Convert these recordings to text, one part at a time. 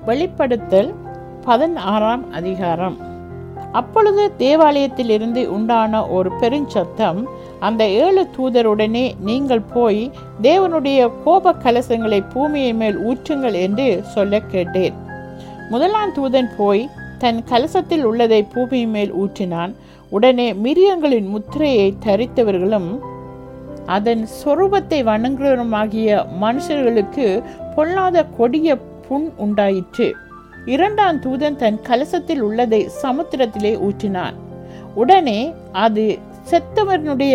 வெளிப்படுத்தல் பதினாறாம் அதிகாரம் அப்பொழுது தேவாலயத்திலிருந்து உண்டான ஒரு பெருஞ்சத்தம் அந்த ஏழு தூதருடனே நீங்கள் போய் தேவனுடைய கோப கலசங்களை பூமியின் மேல் ஊற்றுங்கள் என்று சொல்ல கேட்டேன் முதலாம் தூதன் போய் தன் கலசத்தில் உள்ளதை பூமியின் மேல் ஊற்றினான் உடனே மிரியங்களின் முத்திரையை தரித்தவர்களும் அதன் சொரூபத்தை வணங்குகிறவருமாகிய மனுஷர்களுக்கு பொல்லாத கொடிய புண் உண்டாயிற்று இரண்டாம் தூதன் தன் கலசத்தில் உள்ளதை சமுத்திரத்திலே ஊற்றினான் உடனே அது செத்தவனுடைய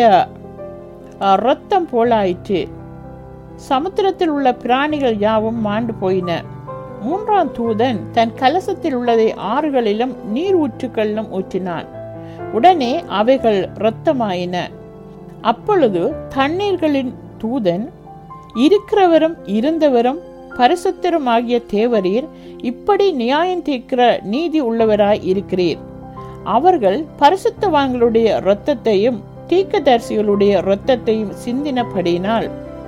அஹ், இரத்தம் போலாயிற்று சமுத்திரத்தில் உள்ள பிராணிகள் யாவும் மாண்டு போயின மூன்றாம் தூதன் தன் கலசத்தில் உள்ளதை ஆறுகளிலும் நீர் ஊற்றுகளிலும் ஊற்றினான் உடனே அவைகள் இரத்தமாயின அப்பொழுது தண்ணீர்களின் தூதன் இருக்கிறவரும் இருந்தவரும் பரிசுத்தரும் ஆகிய தேவரீர் இப்படி நியாயம் தீர்க்கிற நீதி உள்ளவராய் இருக்கிறீர் அவர்கள் பரிசுத்தவான்களுடைய இரத்தத்தையும் தீர்க்கதரிசிகளுடைய இரத்தத்தையும் சிந்தினபடியினால்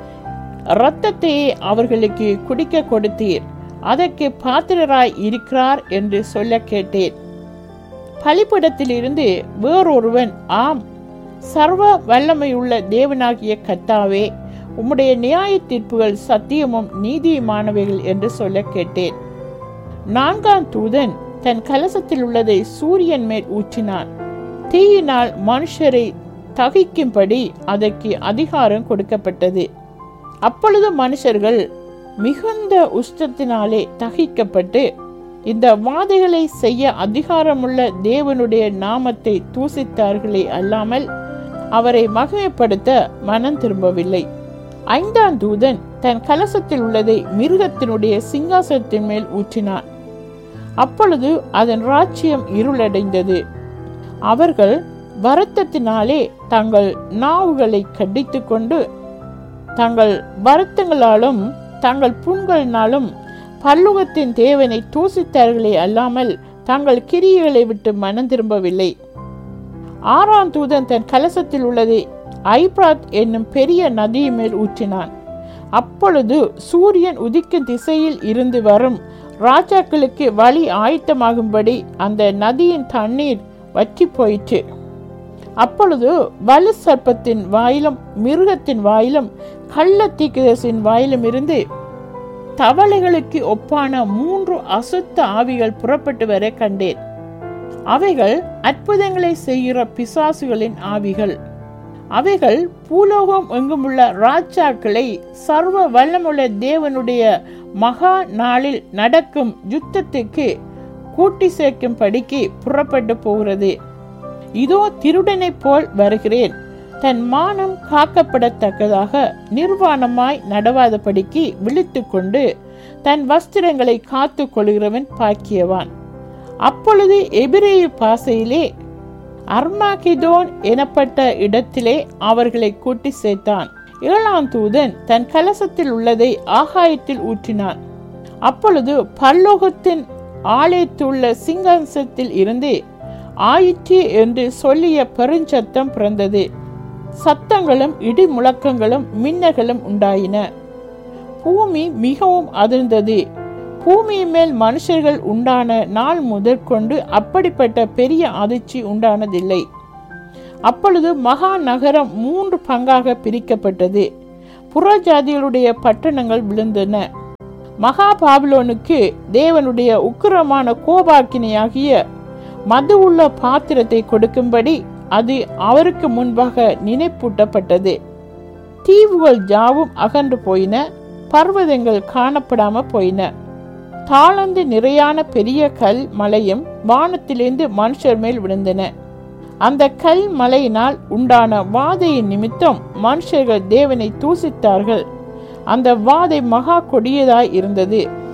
இரத்தத்தையே அவர்களுக்கு குடிக்க கொடுத்தீர் அதற்கு பாத்திரராய் இருக்கிறார் என்று சொல்ல கேட்டேன் பலிப்பிடத்திலிருந்து வேறொருவன் ஆம் சர்வ வல்லமையுள்ள தேவனாகிய கத்தாவே உம்முடைய நியாய தீர்ப்புகள் சத்தியமும் நீதியுமானவைகள் என்று சொல்ல கேட்டேன் நான்காம் தூதன் தன் கலசத்தில் உள்ளதை சூரியன் மேல் ஊற்றினான் தீயினால் மனுஷரை தகிக்கும்படி அதற்கு அதிகாரம் கொடுக்கப்பட்டது அப்பொழுது மனுஷர்கள் மிகுந்த உஷ்டத்தினாலே தகிக்கப்பட்டு இந்த வாதைகளை செய்ய அதிகாரமுள்ள தேவனுடைய நாமத்தை தூசித்தார்களே அல்லாமல் அவரை மகிமைப்படுத்த மனம் திரும்பவில்லை ஐந்தாம் தூதன் தன் கலசத்தில் உள்ளதை மிருகத்தினுடைய சிங்காசனத்தின் மேல் ஊற்றினான் அப்பொழுது அதன் ராஜ்யம் இருளடைந்தது அவர்கள் வருத்தத்தினாலே தங்கள் நாவுகளை கடித்துக் கொண்டு தங்கள் வருத்தங்களாலும் தங்கள் புண்களினாலும் பல்லுகத்தின் தேவனை தூசித்தார்களே அல்லாமல் தங்கள் கிரியைகளை விட்டு மனம் திரும்பவில்லை ஆறாம் தூதன் தன் கலசத்தில் உள்ளதை ஐப்ராத் என்னும் பெரிய நதி மேல் ஊற்றினான் அப்பொழுது சூரியன் உதிக்கும் திசையில் இருந்து வரும் ராஜாக்களுக்கு வழி ஆயத்தமாகும்படி அந்த நதியின் தண்ணீர் வற்றி போயிற்று அப்பொழுது வலு சர்ப்பத்தின் வாயிலும் மிருகத்தின் வாயிலும் கள்ள தீக்கிரசின் வாயிலும் இருந்து தவளைகளுக்கு ஒப்பான மூன்று அசுத்த ஆவிகள் புறப்பட்டு வர கண்டேன் அவைகள் அற்புதங்களை செய்கிற பிசாசுகளின் ஆவிகள் அவைகள் பூலோகம் எங்குமுள்ள ராஜாக்களை சர்வ வல்லமுள்ள தேவனுடைய மகா நாளில் நடக்கும் யுத்தத்துக்கு கூட்டி சேர்க்கும் படிக்கு புறப்பட்டு போகிறது இதோ திருடனைப் போல் வருகிறேன் தன் மானம் காக்கப்படத்தக்கதாக நிர்வாணமாய் நடவாதபடிக்கு விழித்துக்கொண்டு தன் வஸ்திரங்களை காத்து கொள்கிறவன் பாக்கியவான் அப்பொழுது எபிரேய பாசையிலே அர்மாகிதோன் எனப்பட்ட இடத்திலே அவர்களை கூட்டி சேர்த்தான் ஏழாம் தூதன் தன் கலசத்தில் உள்ளதை ஆகாயத்தில் ஊற்றினான் அப்பொழுது பல்லோகத்தின் ஆலயத்துள்ள சிங்காசனத்தில் இருந்து ஆயிற்று என்று சொல்லிய பெருஞ்சத்தம் பிறந்தது சத்தங்களும் இடி முழக்கங்களும் மின்னல்களும் உண்டாயின பூமி மிகவும் அதிர்ந்தது பூமியின் மேல் மனுஷர்கள் உண்டான நாள் முதற்கொண்டு அப்படிப்பட்ட பெரிய அதிர்ச்சி உண்டானதில்லை அப்பொழுது மகா நகரம் மூன்று பங்காக பிரிக்கப்பட்டது புறஜாதிகளுடைய பட்டணங்கள் விழுந்தன மகா பாபிலோனுக்கு தேவனுடைய உக்கிரமான கோபாக்கினையாகிய மது உள்ள பாத்திரத்தை கொடுக்கும்படி அது அவருக்கு முன்பாக நினைப்பூட்டப்பட்டது தீவுகள் யாவும் அகன்று போயின பர்வதங்கள் காணப்படாம போயின தாளந்து நிறையான பெரிய கல் மலையும் வானத்திலிருந்து மனுஷர் மேல் விழுந்தன அந்த கல் மலையினால் உண்டான வாதையின் நிமித்தம் மனுஷர்கள் தேவனை தூசித்தார்கள் அந்த வாதை மகா கொடியதாய் இருந்தது